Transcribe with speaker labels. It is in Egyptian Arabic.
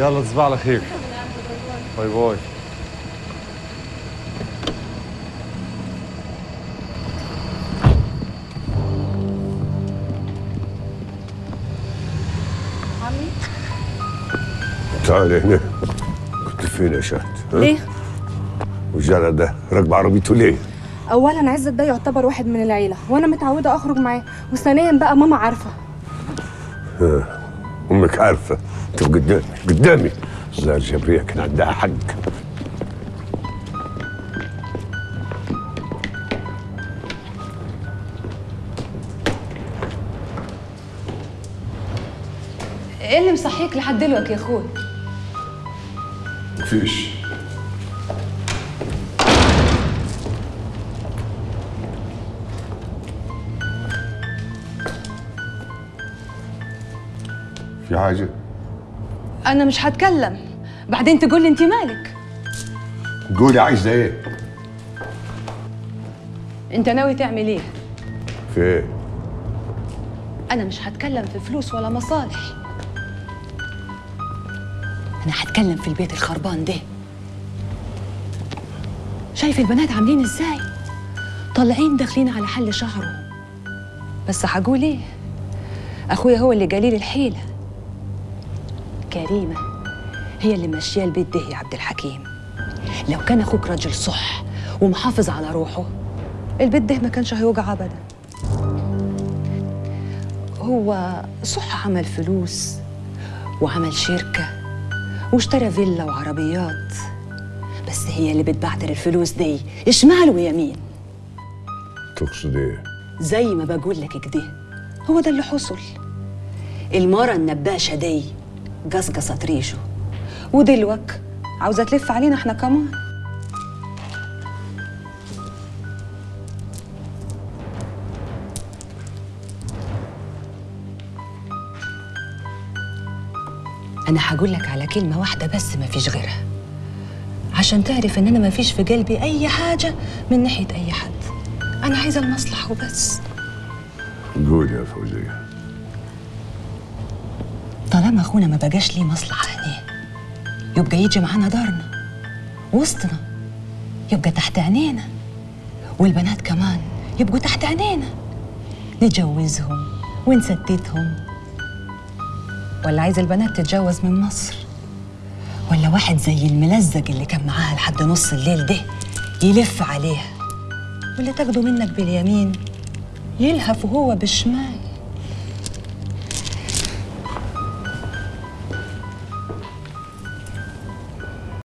Speaker 1: يلا تصبح على خير باي باي
Speaker 2: عمي
Speaker 3: تعالي هنا كنت فين يا شهد؟ ها؟
Speaker 2: ليه؟
Speaker 3: والجرى ده راكب عربيته ليه؟
Speaker 2: اولا عزت ده يعتبر واحد من العيله وانا متعوده اخرج معاه وثانيا بقى ماما عارفه
Speaker 3: امك عارفه انت قدامي قدامي لا جبريه كان عندها حق
Speaker 4: ايه اللي مصحيك لحد دلوقتي يا اخوي
Speaker 3: مفيش في حاجه
Speaker 4: انا مش هتكلم بعدين تقول لي انت مالك
Speaker 3: قولي عايزه ايه؟
Speaker 4: انت ناوي تعمل ايه
Speaker 3: في ايه؟
Speaker 4: انا مش هتكلم في فلوس ولا مصالح انا هتكلم في البيت الخربان ده شايف البنات عاملين ازاي طالعين داخلين على حل شهره بس هقول ايه اخويا هو اللي قليل الحيله كريمه هي اللي ماشيه البيت ده يا عبد الحكيم لو كان اخوك راجل صح ومحافظ على روحه البيت ده ما كانش هيوجع ابدا هو صح عمل فلوس وعمل شركة واشترى فيلا وعربيات بس هي اللي بتبعتر الفلوس دي شمال ويمين
Speaker 3: تقصد ايه؟
Speaker 4: زي ما بقول لك كده هو ده اللي حصل المرة النباشة دي قصقصت ريشه ودلوك عاوزة تلف علينا احنا كمان أنا هقول لك على كلمة واحدة بس ما فيش غيرها عشان تعرف إن أنا ما فيش في قلبي أي حاجة من ناحية أي حد أنا عايزة المصلحة وبس
Speaker 3: قولي يا فوزيه
Speaker 4: طالما أخونا ما بقاش ليه مصلحة هنا يبقى يجي معانا دارنا وسطنا يبقى تحت عينينا والبنات كمان يبقوا تحت عينينا نجوزهم ونستتهم ولا عايز البنات تتجوز من مصر ولا واحد زي الملزق اللي كان معاها لحد نص الليل ده يلف عليها واللي تاخده منك باليمين يلهف وهو بالشمال